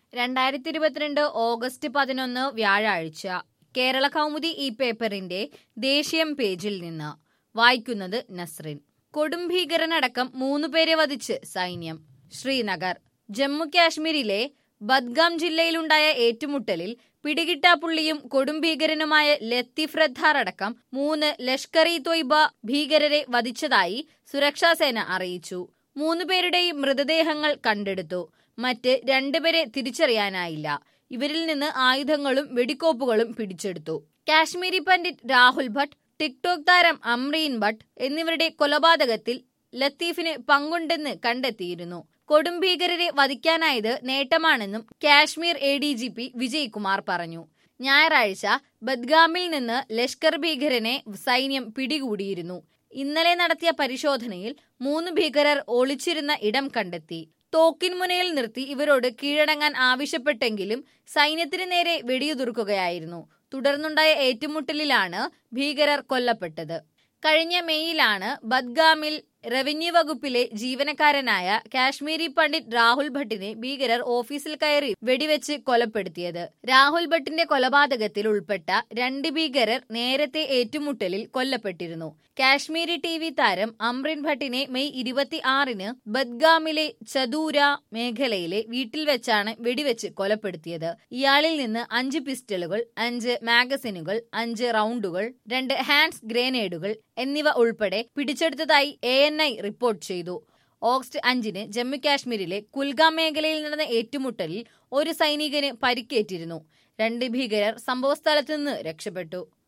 രണ്ടായിരത്തി ഇരുപത്തിരണ്ട് ഓഗസ്റ്റ് പതിനൊന്ന് വ്യാഴാഴ്ച കേരള കൗമുദി ഈ പേപ്പറിന്റെ ദേശീയം പേജിൽ നിന്ന് വായിക്കുന്നത് നസ്രിൻ കൊടും ഭീകരനടക്കം മൂന്നുപേരെ വധിച്ച് സൈന്യം ശ്രീനഗർ ജമ്മു കാശ്മീരിലെ ബദ്ഗാം ജില്ലയിലുണ്ടായ ഏറ്റുമുട്ടലിൽ പിടികിട്ടാപ്പുള്ളിയും കൊടും ഭീകരനുമായ ലത്തീഫ് റദ്ദാർ അടക്കം മൂന്ന് ലഷ്കർ ഇ തൊയ്ബ ഭീകരരെ വധിച്ചതായി സുരക്ഷാസേന അറിയിച്ചു മൂന്നുപേരുടെയും മൃതദേഹങ്ങൾ കണ്ടെടുത്തു മറ്റ് രണ്ടുപേരെ തിരിച്ചറിയാനായില്ല ഇവരിൽ നിന്ന് ആയുധങ്ങളും വെടിക്കോപ്പുകളും പിടിച്ചെടുത്തു കാശ്മീരി പണ്ഡിറ്റ് രാഹുൽ ഭട്ട് ടിക്ടോക് താരം അമ്രീൻ ഭട്ട് എന്നിവരുടെ കൊലപാതകത്തിൽ ലത്തീഫിന് പങ്കുണ്ടെന്ന് കണ്ടെത്തിയിരുന്നു കൊടും ഭീകരരെ വധിക്കാനായത് നേട്ടമാണെന്നും Kashmir A D G P Vijay Kumar പറഞ്ഞു ഞായറാഴ്ച ബദ്ഗാമിൽ നിന്ന് ലഷ്കർ ഭീകരനെ സൈന്യം പിടികൂടിയിരുന്നു ഇന്നലെ നടത്തിയ പരിശോധനയിൽ മൂന്ന് ഭീകരർ ഒളിച്ചിരുന്ന ഇടം കണ്ടെത്തി തോക്കിൻമുനയിൽ നിർത്തി ഇവരോട് കീഴടങ്ങാൻ ആവശ്യപ്പെട്ടെങ്കിലും സൈന്യത്തിന് നേരെ വെടിയുതിർക്കുകയായിരുന്നു തുടർന്നുണ്ടായ ഏറ്റുമുട്ടലിലാണ് ഭീകരർ കൊല്ലപ്പെട്ടത് കഴിഞ്ഞ മെയ്യിലാണ് ബദ്ഗാമിൽ റവന്യൂ വകുപ്പിലെ ജീവനക്കാരനായ കാശ്മീരി പണ്ഡിറ്റ് രാഹുൽ ഭട്ടിനെ ഭീകരർ ഓഫീസിൽ കയറി വെടിവെച്ച് കൊലപ്പെടുത്തിയത് രാഹുൽ ഭട്ടിന്റെ കൊലപാതകത്തിൽ ഉൾപ്പെട്ട രണ്ട് ഭീകരർ നേരത്തെ ഏറ്റുമുട്ടലിൽ കൊല്ലപ്പെട്ടിരുന്നു കാശ്മീരി ടി വി താരം അമ്രിൻ ഭട്ടിനെ മെയ് ഇരുപത്തി ആറിന് ബദ്ഗാമിലെ ചദൂര മേഖലയിലെ വീട്ടിൽ വെച്ചാണ് വെടിവെച്ച് കൊലപ്പെടുത്തിയത് ഇയാളിൽ നിന്ന് അഞ്ച് പിസ്റ്റളുകൾ അഞ്ച് മാഗസിനുകൾ അഞ്ച് റൗണ്ടുകൾ രണ്ട് ഹാൻഡ്സ് ഗ്രനേഡുകൾ എന്നിവ ഉൾപ്പെടെ പിടിച്ചെടുത്തതായി എ എൻ ഐ റിപ്പോർട്ട് ചെയ്തു ഓഗസ്റ്റ് അഞ്ചിന് ജമ്മു കാശ്മീരിലെ കുൽഗാം മേഖലയിൽ നടന്ന ഏറ്റുമുട്ടലിൽ ഒരു സൈനികന് പരിക്കേറ്റിരുന്നു രണ്ട് ഭീകരർ സംഭവസ്ഥലത്ത് നിന്ന് രക്ഷപ്പെട്ടു